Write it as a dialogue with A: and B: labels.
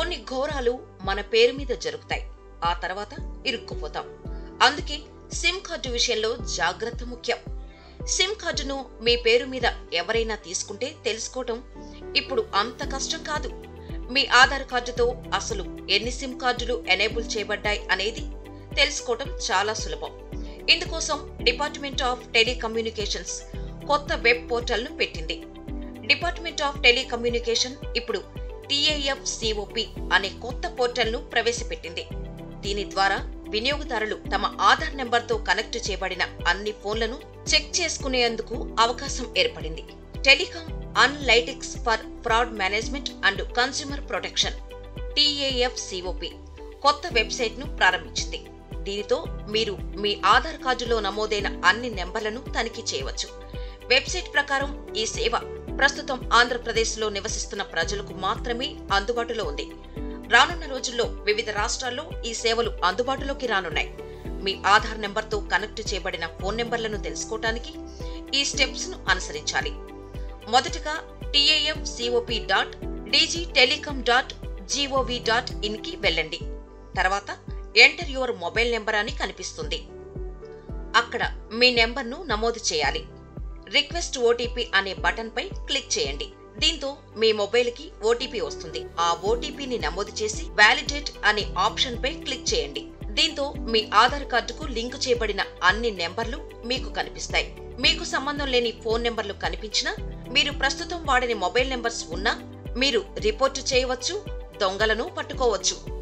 A: కొన్ని ఘోరాలు మన పేరు మీద జరుగుతాయి ఆ తర్వాత ఇరుక్కుపోతాం అందుకే సిమ్ కార్డు విషయంలో జాగ్రత్త ముఖ్యం సిమ్ కార్డును మీ పేరు మీద ఎవరైనా తీసుకుంటే తెలుసుకోవటం ఇప్పుడు అంత కష్టం కాదు మీ ఆధార్ కార్డుతో అసలు ఎన్ని సిమ్ కార్డులు ఎనేబుల్ చేయబడ్డాయి అనేది తెలుసుకోవటం చాలా సులభం ఇందుకోసం డిపార్ట్మెంట్ ఆఫ్ టెలికమ్యూనికేషన్స్ కొత్త వెబ్ పోర్టల్ను పెట్టింది డిపార్ట్మెంట్ ఆఫ్ టెలికమ్యూనికేషన్ ఇప్పుడు టిఏఎఫ్ సిఓపి అనే కొత్త పోర్టల్ను ప్రవేశపెట్టింది దీని ద్వారా వినియోగదారులు తమ ఆధార్ నెంబర్తో కనెక్ట్ చేయబడిన అన్ని ఫోన్లను చెక్ చేసుకునేందుకు అవకాశం ఏర్పడింది telecom analytics for fraud management and consumer protection TAF COP కొత్త వెబ్సైట్ ను ప్రారంభించింది దీనితో మీరు మీ ఆధార్ కార్డులో నమోదైన అన్ని నెంబర్లను తనిఖీ చేయవచ్చు వెబ్సైట్ ప్రకారం ఈ సేవ ప్రస్తుతం ఆంధ్రప్రదేశ్లో నివసిస్తున్న ప్రజలకు మాత్రమే అందుబాటులో ఉంది రానున్న రోజుల్లో వివిధ రాష్ట్రాల్లో ఈ సేవలు అందుబాటులోకి రానున్నాయి మీ ఆధార్ నెంబర్తో కనెక్ట్ చేయబడిన ఫోన్ నెంబర్లను తెలుసుకోవటానికి ఈ స్టెప్స్ ను అనుసరించాలి మొదటగా TAF COP dot DG telecom dot GOV dot in కి వెళ్ళండి తర్వాత ఎంటర్ యువర్ మొబైల్ నెంబర్ అని కనిపిస్తుంది అక్కడ మీ నెంబర్ను నమోదు చేయాలి రిక్వెస్ట్ ఓటీపీ అనే బటన్ పై క్లిక్ చేయండి దీంతో మీ మొబైల్ కి ఓటీపీ వస్తుంది ఆ ఓటీపీని నమోదు చేసి వ్యాలిడేట్ అనే ఆప్షన్ పై క్లిక్ చేయండి దీంతో మీ ఆధార్ కార్డుకు లింక్ చేయబడిన అన్ని నెంబర్లు మీకు కనిపిస్తాయి మీకు సంబంధం లేని ఫోన్ నెంబర్లు కనిపించినా మీరు ప్రస్తుతం వాడని మొబైల్ నెంబర్స్ ఉన్నా మీరు రిపోర్టు చేయవచ్చు దొంగలను పట్టుకోవచ్చు